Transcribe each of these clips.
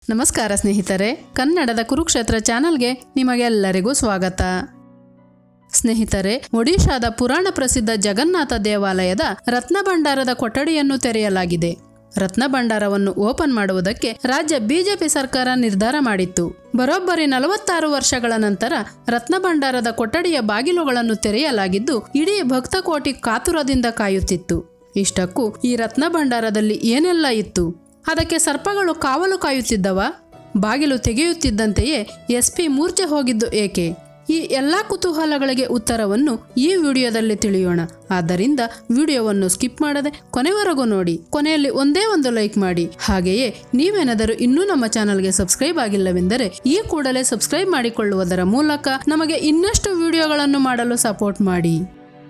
ನಮಸ್ಕಾರ ಸ್ನೇಹಿತರೆ ಕನ್ನಡದ ಕುರುಕ್ಷೇತ್ರ ಚಾನಲ್ಗೆ ನಿಮಗೆಲ್ಲರಿಗೂ ಸ್ವಾಗತ ಸ್ನೇಹಿತರೆ ಒಡಿಶಾದ ಪುರಾಣ ಪ್ರಸಿದ್ಧ ಜಗನ್ನಾಥ ದೇವಾಲಯದ ರತ್ನಭಂಡಾರದ ಕೊಠಡಿಯನ್ನು ತೆರೆಯಲಾಗಿದೆ ರತ್ನಭಂಡಾರವನ್ನು ಓಪನ್ ಮಾಡುವುದಕ್ಕೆ ರಾಜ್ಯ ಬಿಜೆಪಿ ಸರ್ಕಾರ ನಿರ್ಧಾರ ಮಾಡಿತ್ತು ಬರೋಬ್ಬರಿ ನಲವತ್ತಾರು ವರ್ಷಗಳ ನಂತರ ರತ್ನಭಂಡಾರದ ಕೊಠಡಿಯ ಬಾಗಿಲುಗಳನ್ನು ತೆರೆಯಲಾಗಿದ್ದು ಇಡೀ ಭಕ್ತಕೋಟಿ ಕಾತುರದಿಂದ ಕಾಯುತ್ತಿತ್ತು ಇಷ್ಟಕ್ಕೂ ಈ ರತ್ನಭಂಡಾರದಲ್ಲಿ ಏನೆಲ್ಲ ಇತ್ತು ಅದಕ್ಕೆ ಸರ್ಪಗಳು ಕಾವಲು ಕಾಯುತ್ತಿದ್ದವ ಬಾಗಿಲು ತೆಗೆಯುತ್ತಿದ್ದಂತೆಯೇ ಎಸ್ಪಿ ಮೂರ್ಛೆ ಹೋಗಿದ್ದು ಏಕೆ ಈ ಎಲ್ಲಾ ಕುತೂಹಲಗಳಿಗೆ ಉತ್ತರವನ್ನು ಈ ವಿಡಿಯೋದಲ್ಲಿ ತಿಳಿಯೋಣ ಆದ್ದರಿಂದ ವಿಡಿಯೋವನ್ನು ಸ್ಕಿಪ್ ಮಾಡದೆ ಕೊನೆವರೆಗೂ ನೋಡಿ ಕೊನೆಯಲ್ಲಿ ಒಂದೇ ಒಂದು ಲೈಕ್ ಮಾಡಿ ಹಾಗೆಯೇ ನೀವೇನಾದರೂ ಇನ್ನೂ ನಮ್ಮ ಚಾನಲ್ಗೆ ಸಬ್ಸ್ಕ್ರೈಬ್ ಆಗಿಲ್ಲವೆಂದರೆ ಈ ಕೂಡಲೇ ಸಬ್ಸ್ಕ್ರೈಬ್ ಮಾಡಿಕೊಳ್ಳುವುದರ ಮೂಲಕ ನಮಗೆ ಇನ್ನಷ್ಟು ವಿಡಿಯೋಗಳನ್ನು ಮಾಡಲು ಸಪೋರ್ಟ್ ಮಾಡಿ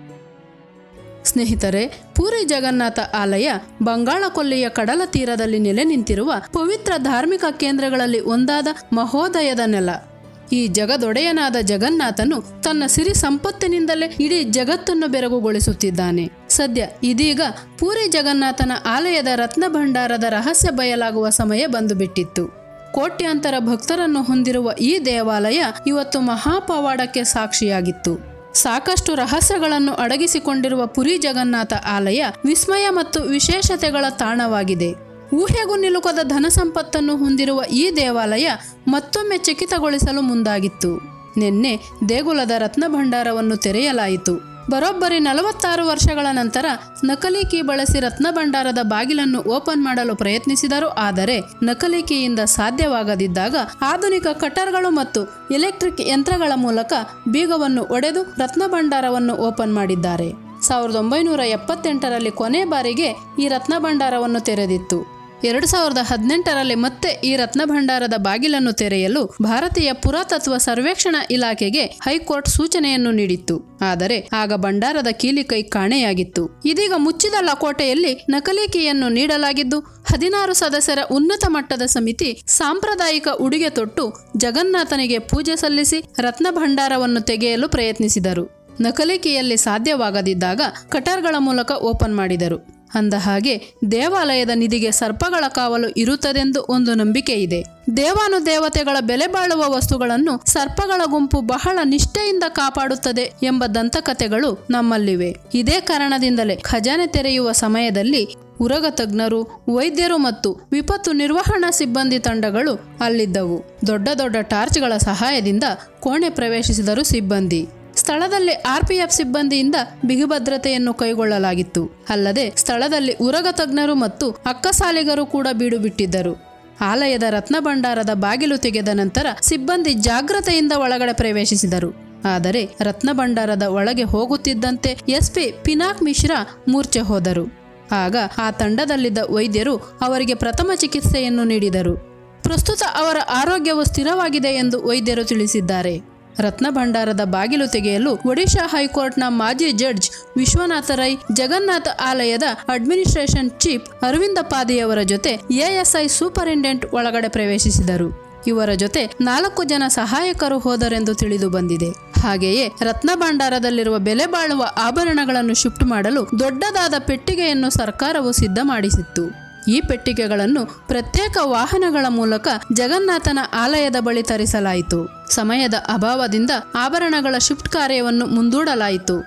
ಸ್ನೇಹಿತರೆ ಪೂರಿ ಜಗನ್ನಾಥ ಆಲಯ ಬಂಗಾಳ ಕೊಲ್ಲಿಯ ಕಡಲ ತೀರದಲ್ಲಿ ನೆಲೆ ನಿಂತಿರುವ ಪವಿತ್ರ ಧಾರ್ಮಿಕ ಕೇಂದ್ರಗಳಲ್ಲಿ ಒಂದಾದ ಮಹೋದಯದ ನೆಲ ಈ ಜಗದೊಡೆಯನಾದ ಜಗನ್ನಾಥನು ತನ್ನ ಸಿರಿ ಸಂಪತ್ತಿನಿಂದಲೇ ಇಡೀ ಜಗತ್ತನ್ನು ಬೆರಗುಗೊಳಿಸುತ್ತಿದ್ದಾನೆ ಸದ್ಯ ಇದೀಗ ಪೂರಿ ಜಗನ್ನಾಥನ ಆಲಯದ ರತ್ನ ಭಂಡಾರದ ರಹಸ್ಯ ಬಯಲಾಗುವ ಸಮಯ ಬಂದು ಬಿಟ್ಟಿತ್ತು ಕೋಟ್ಯಾಂತರ ಭಕ್ತರನ್ನು ಹೊಂದಿರುವ ಈ ದೇವಾಲಯ ಇವತ್ತು ಮಹಾಪವಾಡಕ್ಕೆ ಸಾಕ್ಷಿಯಾಗಿತ್ತು ಸಾಕಷ್ಟು ರಹಸ್ಯಗಳನ್ನು ಅಡಗಿಸಿಕೊಂಡಿರುವ ಪುರಿ ಜಗನ್ನಾಥ ಆಲಯ ವಿಸ್ಮಯ ಮತ್ತು ವಿಶೇಷತೆಗಳ ತಾಣವಾಗಿದೆ ಊಹೆಗೂ ನಿಲುಕದ ಧನ ಸಂಪತ್ತನ್ನು ಹೊಂದಿರುವ ಈ ದೇವಾಲಯ ಮತ್ತೊಮ್ಮೆ ಚಕಿತಗೊಳಿಸಲು ಮುಂದಾಗಿತ್ತು ನಿನ್ನೆ ದೇಗುಲದ ರತ್ನ ಭಂಡಾರವನ್ನು ತೆರೆಯಲಾಯಿತು ಬರೋಬ್ಬರಿ ನಲವತ್ತಾರು ವರ್ಷಗಳ ನಂತರ ನಕಲಿ ಕೀ ಬಳಸಿ ರತ್ನ ಭಂಡಾರದ ಬಾಗಿಲನ್ನು ಓಪನ್ ಮಾಡಲು ಪ್ರಯತ್ನಿಸಿದರು ಆದರೆ ನಕಲಿ ಕೀಯಿಂದ ಸಾಧ್ಯವಾಗದಿದ್ದಾಗ ಆಧುನಿಕ ಕಟರ್ಗಳು ಮತ್ತು ಎಲೆಕ್ಟ್ರಿಕ್ ಯಂತ್ರಗಳ ಮೂಲಕ ಬೀಗವನ್ನು ಒಡೆದು ರತ್ನ ಭಂಡಾರವನ್ನು ಓಪನ್ ಮಾಡಿದ್ದಾರೆ ಸಾವಿರದ ಒಂಬೈನೂರ ಎಪ್ಪತ್ತೆಂಟರಲ್ಲಿ ಕೊನೆ ಬಾರಿಗೆ ಈ ರತ್ನ ಭಂಡಾರವನ್ನು ತೆರೆದಿತ್ತು ಎರಡು ಸಾವಿರದ ಹದಿನೆಂಟರಲ್ಲಿ ಮತ್ತೆ ಈ ರತ್ನ ಭಂಡಾರದ ಬಾಗಿಲನ್ನು ತೆರೆಯಲು ಭಾರತೀಯ ಪುರಾತತ್ವ ಸರ್ವೇಕ್ಷಣಾ ಇಲಾಖೆಗೆ ಹೈಕೋರ್ಟ್ ಸೂಚನೆಯನ್ನು ನೀಡಿತ್ತು ಆದರೆ ಆಗ ಭಂಡಾರದ ಕೀಲಿ ಕೈ ಕಾಣೆಯಾಗಿತ್ತು ಇದೀಗ ಮುಚ್ಚಿದ ಲಕೋಟೆಯಲ್ಲಿ ನಕಲಿ ಕೀಯನ್ನು ನೀಡಲಾಗಿದ್ದು ಹದಿನಾರು ಸದಸ್ಯರ ಉನ್ನತ ಮಟ್ಟದ ಸಮಿತಿ ಸಾಂಪ್ರದಾಯಿಕ ಉಡುಗೆ ತೊಟ್ಟು ಜಗನ್ನಾಥನಿಗೆ ಪೂಜೆ ಸಲ್ಲಿಸಿ ರತ್ನ ಭಂಡಾರವನ್ನು ತೆಗೆಯಲು ಪ್ರಯತ್ನಿಸಿದರು ನಕಲಿ ಕೀಯಲ್ಲಿ ಸಾಧ್ಯವಾಗದಿದ್ದಾಗ ಕಟರ್ಗಳ ಮೂಲಕ ಓಪನ್ ಮಾಡಿದರು ಅಂದ ಹಾಗೆ ದೇವಾಲಯದ ನಿಧಿಗೆ ಸರ್ಪಗಳ ಕಾವಲು ಇರುತ್ತದೆಂದು ಒಂದು ನಂಬಿಕೆ ಇದೆ ದೇವಾನುದೇವತೆಗಳ ಬೆಲೆ ಬಾಳುವ ವಸ್ತುಗಳನ್ನು ಸರ್ಪಗಳ ಗುಂಪು ಬಹಳ ನಿಷ್ಠೆಯಿಂದ ಕಾಪಾಡುತ್ತದೆ ಎಂಬ ದಂತಕಥೆಗಳು ನಮ್ಮಲ್ಲಿವೆ ಇದೇ ಕಾರಣದಿಂದಲೇ ಖಜಾನೆ ತೆರೆಯುವ ಸಮಯದಲ್ಲಿ ಉರಗ ತಜ್ಞರು ವೈದ್ಯರು ಮತ್ತು ವಿಪತ್ತು ನಿರ್ವಹಣಾ ಸಿಬ್ಬಂದಿ ತಂಡಗಳು ಅಲ್ಲಿದ್ದವು ದೊಡ್ಡ ದೊಡ್ಡ ಟಾರ್ಚ್ಗಳ ಸಹಾಯದಿಂದ ಕೋಣೆ ಪ್ರವೇಶಿಸಿದರು ಸಿಬ್ಬಂದಿ ಸ್ಥಳದಲ್ಲಿ ಆರ್ಪಿಎಫ್ ಸಿಬ್ಬಂದಿಯಿಂದ ಬಿಗಿಭದ್ರತೆಯನ್ನು ಕೈಗೊಳ್ಳಲಾಗಿತ್ತು ಅಲ್ಲದೆ ಸ್ಥಳದಲ್ಲಿ ಉರಗ ತಜ್ಞರು ಮತ್ತು ಅಕ್ಕಸಾಲಿಗರು ಕೂಡ ಬೀಡು ಬಿಟ್ಟಿದ್ದರು ಆಲಯದ ರತ್ನ ಭಂಡಾರದ ಬಾಗಿಲು ತೆಗೆದ ನಂತರ ಸಿಬ್ಬಂದಿ ಜಾಗ್ರತೆಯಿಂದ ಒಳಗಡೆ ಪ್ರವೇಶಿಸಿದರು ಆದರೆ ರತ್ನ ಭಂಡಾರದ ಒಳಗೆ ಹೋಗುತ್ತಿದ್ದಂತೆ ಎಸ್ಪಿ ಪಿನಾಕ್ ಮಿಶ್ರಾ ಮೂರ್ಛೆ ಹೋದರು ಆಗ ಆ ತಂಡದಲ್ಲಿದ್ದ ವೈದ್ಯರು ಅವರಿಗೆ ಪ್ರಥಮ ಚಿಕಿತ್ಸೆಯನ್ನು ನೀಡಿದರು ಪ್ರಸ್ತುತ ಅವರ ಆರೋಗ್ಯವು ಸ್ಥಿರವಾಗಿದೆ ಎಂದು ವೈದ್ಯರು ತಿಳಿಸಿದ್ದಾರೆ ರತ್ನ ಭಂಡಾರದ ಬಾಗಿಲು ತೆಗೆಯಲು ಒಡಿಶಾ ಹೈಕೋರ್ಟ್ನ ಮಾಜಿ ಜಡ್ಜ್ ವಿಶ್ವನಾಥ ರೈ ಜಗನ್ನಾಥ ಆಲಯದ ಅಡ್ಮಿನಿಸ್ಟ್ರೇಷನ್ ಚೀಫ್ ಅರವಿಂದ ಪಾದಿಯವರ ಜೊತೆ ಎಎಸ್ಐ ಸೂಪರಿಂಟೆಂಡೆಂಟ್ ಒಳಗಡೆ ಪ್ರವೇಶಿಸಿದರು ಇವರ ಜೊತೆ ನಾಲ್ಕು ಜನ ಸಹಾಯಕರು ಹೋದರೆಂದು ತಿಳಿದು ಬಂದಿದೆ ಹಾಗೆಯೇ ರತ್ನ ಭಂಡಾರದಲ್ಲಿರುವ ಬೆಲೆ ಬಾಳುವ ಆಭರಣಗಳನ್ನು ಶಿಫ್ಟ್ ಮಾಡಲು ದೊಡ್ಡದಾದ ಪೆಟ್ಟಿಗೆಯನ್ನು ಸರ್ಕಾರವು ಸಿದ್ಧ ಮಾಡಿಸಿತ್ತು ಈ ಪೆಟ್ಟಿಗೆಗಳನ್ನು ಪ್ರತ್ಯೇಕ ವಾಹನಗಳ ಮೂಲಕ ಜಗನ್ನಾಥನ ಆಲಯದ ಬಳಿ ತರಿಸಲಾಯಿತು ಸಮಯದ ಅಭಾವದಿಂದ ಆಭರಣಗಳ ಶಿಫ್ಟ್ ಕಾರ್ಯವನ್ನು ಮುಂದೂಡಲಾಯಿತು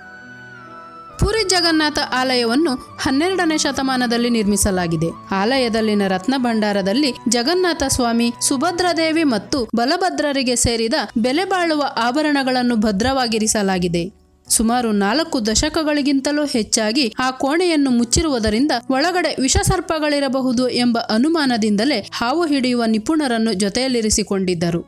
ಪುರಿ ಜಗನ್ನಾಥ ಆಲಯವನ್ನು ಹನ್ನೆರಡನೇ ಶತಮಾನದಲ್ಲಿ ನಿರ್ಮಿಸಲಾಗಿದೆ ಆಲಯದಲ್ಲಿನ ರತ್ನ ಭಂಡಾರದಲ್ಲಿ ಜಗನ್ನಾಥ ಸ್ವಾಮಿ ಸುಭದ್ರದೇವಿ ಮತ್ತು ಬಲಭದ್ರರಿಗೆ ಸೇರಿದ ಬೆಲೆ ಬಾಳುವ ಆಭರಣಗಳನ್ನು ಭದ್ರವಾಗಿರಿಸಲಾಗಿದೆ ಸುಮಾರು ನಾಲ್ಕು ದಶಕಗಳಿಗಿಂತಲೂ ಹೆಚ್ಚಾಗಿ ಆ ಕೋಣೆಯನ್ನು ಮುಚ್ಚಿರುವುದರಿಂದ ಒಳಗಡೆ ವಿಷಸರ್ಪಗಳಿರಬಹುದು ಎಂಬ ಅನುಮಾನದಿಂದಲೇ ಹಾವು ಹಿಡಿಯುವ ನಿಪುಣರನ್ನು ಜೊತೆಯಲ್ಲಿರಿಸಿಕೊಂಡಿದ್ದರು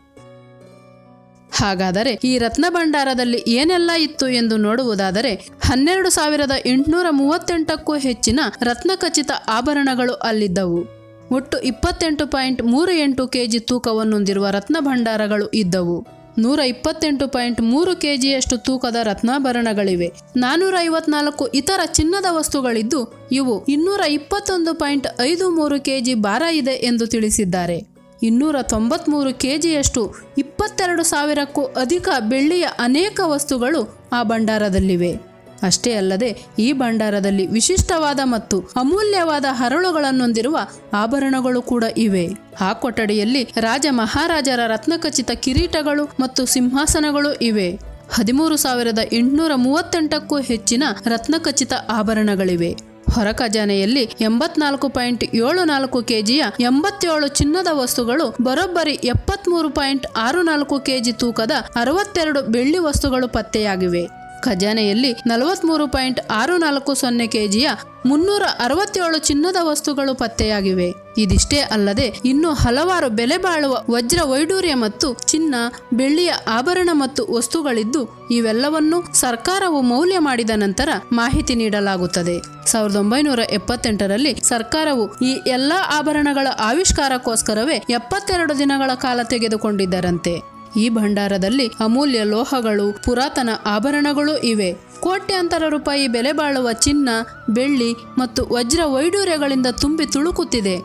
ಹಾಗಾದರೆ ಈ ರತ್ನ ಭಂಡಾರದಲ್ಲಿ ಏನೆಲ್ಲ ಇತ್ತು ಎಂದು ನೋಡುವುದಾದರೆ ಹನ್ನೆರಡು ಸಾವಿರದ ಎಂಟುನೂರ ಮೂವತ್ತೆಂಟಕ್ಕೂ ಹೆಚ್ಚಿನ ರತ್ನಖಚಿತ ಆಭರಣಗಳು ಅಲ್ಲಿದ್ದವು ಒಟ್ಟು ಇಪ್ಪತ್ತೆಂಟು ಪಾಯಿಂಟ್ ಮೂರು ಎಂಟು ಕೆಜಿ ತೂಕವನ್ನೊಂದಿರುವ ರತ್ನ ಭಂಡಾರಗಳು ಇದ್ದವು ನೂರ ಇಪ್ಪತ್ತೆಂಟು ಪಾಯಿಂಟ್ ಮೂರು ಕೆಜಿಯಷ್ಟು ತೂಕದ ರತ್ನಾಭರಣಗಳಿವೆ ನಾನೂರ ಐವತ್ನಾಲ್ಕು ಇತರ ಚಿನ್ನದ ವಸ್ತುಗಳಿದ್ದು ಇವು ಇನ್ನೂರ ಇಪ್ಪತ್ತೊಂದು ಪಾಯಿಂಟ್ ಐದು ಮೂರು ಕೆಜಿ ಭಾರ ಇದೆ ಎಂದು ತಿಳಿಸಿದ್ದಾರೆ ಇನ್ನೂರ ತೊಂಬತ್ಮೂರು ಕೆಜಿಯಷ್ಟು ಇಪ್ಪತ್ತೆರಡು ಸಾವಿರಕ್ಕೂ ಅಧಿಕ ಬೆಳ್ಳಿಯ ಅನೇಕ ವಸ್ತುಗಳು ಆ ಭಂಡಾರದಲ್ಲಿವೆ ಅಷ್ಟೇ ಅಲ್ಲದೆ ಈ ಭಂಡಾರದಲ್ಲಿ ವಿಶಿಷ್ಟವಾದ ಮತ್ತು ಅಮೂಲ್ಯವಾದ ಹರಳುಗಳನ್ನೊಂದಿರುವ ಆಭರಣಗಳು ಕೂಡ ಇವೆ ಆ ಕೊಠಡಿಯಲ್ಲಿ ರಾಜ ಮಹಾರಾಜರ ರತ್ನಖಚಿತ ಕಿರೀಟಗಳು ಮತ್ತು ಸಿಂಹಾಸನಗಳು ಇವೆ ಹದಿಮೂರು ಸಾವಿರದ ಎಂಟುನೂರ ಮೂವತ್ತೆಂಟಕ್ಕೂ ಹೆಚ್ಚಿನ ರತ್ನಖಚಿತ ಆಭರಣಗಳಿವೆ ಹೊರ ಖಜಾನೆಯಲ್ಲಿ ಎಂಬತ್ನಾಲ್ಕು ಪಾಯಿಂಟ್ ಏಳು ನಾಲ್ಕು ಕೆಜಿಯ ಎಂಬತ್ತೇಳು ಚಿನ್ನದ ವಸ್ತುಗಳು ಬರೋಬ್ಬರಿ ಎಪ್ಪತ್ಮೂರು ಪಾಯಿಂಟ್ ಆರು ನಾಲ್ಕು ಕೆಜಿ ತೂಕದ ಅರವತ್ತೆರಡು ಬೆಳ್ಳಿ ವಸ್ತುಗಳು ಪತ್ತೆಯಾಗಿವೆ ಖಜಾನೆಯಲ್ಲಿ ನಲವತ್ಮೂರು ಪಾಯಿಂಟ್ ಆರು ನಾಲ್ಕು ಸೊನ್ನೆ ಕೆಜಿಯ ಮುನ್ನೂರ ಅರವತ್ತೇಳು ಚಿನ್ನದ ವಸ್ತುಗಳು ಪತ್ತೆಯಾಗಿವೆ ಇದಿಷ್ಟೇ ಅಲ್ಲದೆ ಇನ್ನೂ ಹಲವಾರು ಬೆಲೆ ಬಾಳುವ ವಜ್ರ ವೈಡೂರ್ಯ ಮತ್ತು ಚಿನ್ನ ಬೆಳ್ಳಿಯ ಆಭರಣ ಮತ್ತು ವಸ್ತುಗಳಿದ್ದು ಇವೆಲ್ಲವನ್ನೂ ಸರ್ಕಾರವು ಮೌಲ್ಯ ಮಾಡಿದ ನಂತರ ಮಾಹಿತಿ ನೀಡಲಾಗುತ್ತದೆ ಸಾವಿರದ ಒಂಬೈನೂರ ಎಪ್ಪತ್ತೆಂಟರಲ್ಲಿ ಸರ್ಕಾರವು ಈ ಎಲ್ಲಾ ಆಭರಣಗಳ ಆವಿಷ್ಕಾರಕ್ಕೋಸ್ಕರವೇ ಎಪ್ಪತ್ತೆರಡು ದಿನಗಳ ಕಾಲ ತೆಗೆದುಕೊಂಡಿದ್ದರಂತೆ ಈ ಭಂಡಾರದಲ್ಲಿ ಅಮೂಲ್ಯ ಲೋಹಗಳು ಪುರಾತನ ಆಭರಣಗಳು ಇವೆ ಕೋಟ್ಯಾಂತರ ರೂಪಾಯಿ ಬೆಲೆ ಬಾಳುವ ಚಿನ್ನ ಬೆಳ್ಳಿ ಮತ್ತು ವಜ್ರ ವೈಡೂರ್ಯಗಳಿಂದ ತುಂಬಿ ತುಳುಕುತ್ತಿದೆ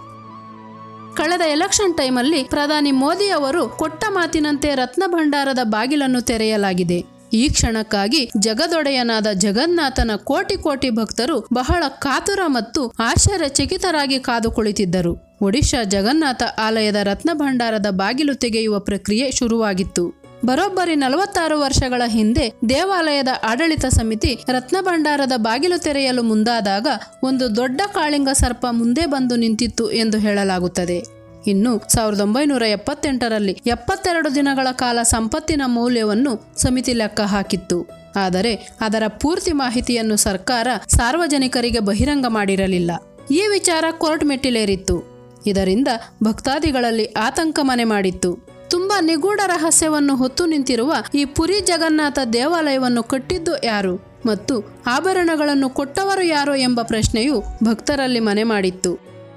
ಕಳೆದ ಎಲೆಕ್ಷನ್ ಟೈಮಲ್ಲಿ ಪ್ರಧಾನಿ ಮೋದಿ ಅವರು ಕೊಟ್ಟ ಮಾತಿನಂತೆ ರತ್ನ ಭಂಡಾರದ ಬಾಗಿಲನ್ನು ತೆರೆಯಲಾಗಿದೆ ಈ ಕ್ಷಣಕ್ಕಾಗಿ ಜಗದೊಡೆಯನಾದ ಜಗನ್ನಾಥನ ಕೋಟಿ ಕೋಟಿ ಭಕ್ತರು ಬಹಳ ಕಾತುರ ಮತ್ತು ಆಶ್ಚರ್ಯಚಕಿತರಾಗಿ ಕಾದು ಕುಳಿತಿದ್ದರು ಒಡಿಶಾ ಜಗನ್ನಾಥ ಆಲಯದ ರತ್ನ ಭಂಡಾರದ ಬಾಗಿಲು ತೆಗೆಯುವ ಪ್ರಕ್ರಿಯೆ ಶುರುವಾಗಿತ್ತು ಬರೋಬ್ಬರಿ ನಲವತ್ತಾರು ವರ್ಷಗಳ ಹಿಂದೆ ದೇವಾಲಯದ ಆಡಳಿತ ಸಮಿತಿ ರತ್ನ ಭಂಡಾರದ ಬಾಗಿಲು ತೆರೆಯಲು ಮುಂದಾದಾಗ ಒಂದು ದೊಡ್ಡ ಕಾಳಿಂಗ ಸರ್ಪ ಮುಂದೆ ಬಂದು ನಿಂತಿತ್ತು ಎಂದು ಹೇಳಲಾಗುತ್ತದೆ ಇನ್ನು ಸಾವಿರದ ಒಂಬೈನೂರ ಎಪ್ಪತ್ತೆಂಟರಲ್ಲಿ ಎಪ್ಪತ್ತೆರಡು ದಿನಗಳ ಕಾಲ ಸಂಪತ್ತಿನ ಮೌಲ್ಯವನ್ನು ಸಮಿತಿ ಲೆಕ್ಕ ಹಾಕಿತ್ತು ಆದರೆ ಅದರ ಪೂರ್ತಿ ಮಾಹಿತಿಯನ್ನು ಸರ್ಕಾರ ಸಾರ್ವಜನಿಕರಿಗೆ ಬಹಿರಂಗ ಮಾಡಿರಲಿಲ್ಲ ಈ ವಿಚಾರ ಕೋರ್ಟ್ ಮೆಟ್ಟಿಲೇರಿತ್ತು ಇದರಿಂದ ಭಕ್ತಾದಿಗಳಲ್ಲಿ ಆತಂಕ ಮನೆ ಮಾಡಿತ್ತು ತುಂಬಾ ನಿಗೂಢ ರಹಸ್ಯವನ್ನು ಹೊತ್ತು ನಿಂತಿರುವ ಈ ಪುರಿ ಜಗನ್ನಾಥ ದೇವಾಲಯವನ್ನು ಕಟ್ಟಿದ್ದು ಯಾರು ಮತ್ತು ಆಭರಣಗಳನ್ನು ಕೊಟ್ಟವರು ಯಾರು ಎಂಬ ಪ್ರಶ್ನೆಯು ಭಕ್ತರಲ್ಲಿ ಮನೆ ಮಾಡಿತ್ತು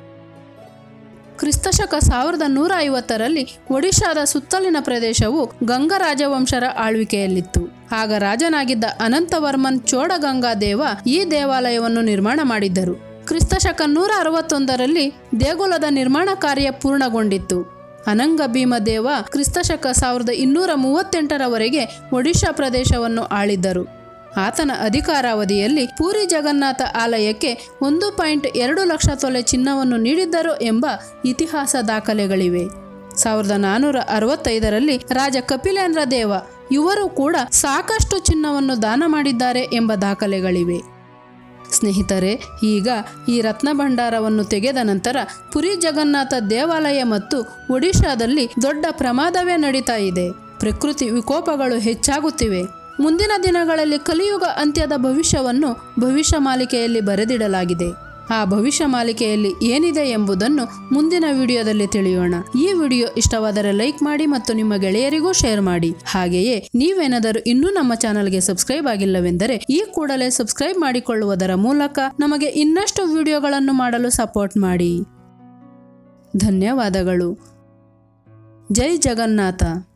ಕ್ರಿಸ್ತಶಕ ಸಾವಿರದ ನೂರ ಐವತ್ತರಲ್ಲಿ ಒಡಿಶಾದ ಸುತ್ತಲಿನ ಪ್ರದೇಶವು ಗಂಗ ರಾಜವಂಶರ ಆಳ್ವಿಕೆಯಲ್ಲಿತ್ತು ಆಗ ರಾಜನಾಗಿದ್ದ ಅನಂತವರ್ಮನ್ ಚೋಡಗಂಗಾ ದೇವ ಈ ದೇವಾಲಯವನ್ನು ನಿರ್ಮಾಣ ಮಾಡಿದ್ದರು ಕ್ರಿಸ್ತಶಕ ನೂರ ಅರವತ್ತೊಂದರಲ್ಲಿ ದೇಗುಲದ ನಿರ್ಮಾಣ ಕಾರ್ಯ ಪೂರ್ಣಗೊಂಡಿತ್ತು ಅನಂಗ ಭೀಮ ದೇವ ಕ್ರಿಸ್ತಶಕ ಸಾವಿರದ ಇನ್ನೂರ ಮೂವತ್ತೆಂಟರವರೆಗೆ ಒಡಿಶಾ ಪ್ರದೇಶವನ್ನು ಆಳಿದ್ದರು ಆತನ ಅಧಿಕಾರಾವಧಿಯಲ್ಲಿ ಪೂರಿ ಜಗನ್ನಾಥ ಆಲಯಕ್ಕೆ ಒಂದು ಪಾಯಿಂಟ್ ಎರಡು ಲಕ್ಷ ತೊಲೆ ಚಿನ್ನವನ್ನು ನೀಡಿದ್ದರು ಎಂಬ ಇತಿಹಾಸ ದಾಖಲೆಗಳಿವೆ ಸಾವಿರದ ನಾನ್ನೂರ ಅರವತ್ತೈದರಲ್ಲಿ ರಾಜ ಕಪಿಲೇಂದ್ರ ದೇವ ಇವರು ಕೂಡ ಸಾಕಷ್ಟು ಚಿನ್ನವನ್ನು ದಾನ ಮಾಡಿದ್ದಾರೆ ಎಂಬ ದಾಖಲೆಗಳಿವೆ ಸ್ನೇಹಿತರೆ ಈಗ ಈ ರತ್ನ ಭಂಡಾರವನ್ನು ತೆಗೆದ ನಂತರ ಪುರಿ ಜಗನ್ನಾಥ ದೇವಾಲಯ ಮತ್ತು ಒಡಿಶಾದಲ್ಲಿ ದೊಡ್ಡ ಪ್ರಮಾದವೇ ನಡೀತಾ ಇದೆ ಪ್ರಕೃತಿ ವಿಕೋಪಗಳು ಹೆಚ್ಚಾಗುತ್ತಿವೆ ಮುಂದಿನ ದಿನಗಳಲ್ಲಿ ಕಲಿಯುಗ ಅಂತ್ಯದ ಭವಿಷ್ಯವನ್ನು ಭವಿಷ್ಯ ಮಾಲಿಕೆಯಲ್ಲಿ ಬರೆದಿಡಲಾಗಿದೆ ಆ ಭವಿಷ್ಯ ಮಾಲಿಕೆಯಲ್ಲಿ ಏನಿದೆ ಎಂಬುದನ್ನು ಮುಂದಿನ ವಿಡಿಯೋದಲ್ಲಿ ತಿಳಿಯೋಣ ಈ ವಿಡಿಯೋ ಇಷ್ಟವಾದರೆ ಲೈಕ್ ಮಾಡಿ ಮತ್ತು ನಿಮ್ಮ ಗೆಳೆಯರಿಗೂ ಶೇರ್ ಮಾಡಿ ಹಾಗೆಯೇ ನೀವೇನಾದರೂ ಇನ್ನೂ ನಮ್ಮ ಚಾನಲ್ಗೆ ಸಬ್ಸ್ಕ್ರೈಬ್ ಆಗಿಲ್ಲವೆಂದರೆ ಈ ಕೂಡಲೇ ಸಬ್ಸ್ಕ್ರೈಬ್ ಮಾಡಿಕೊಳ್ಳುವುದರ ಮೂಲಕ ನಮಗೆ ಇನ್ನಷ್ಟು ವಿಡಿಯೋಗಳನ್ನು ಮಾಡಲು ಸಪೋರ್ಟ್ ಮಾಡಿ ಧನ್ಯವಾದಗಳು ಜೈ ಜಗನ್ನಾಥ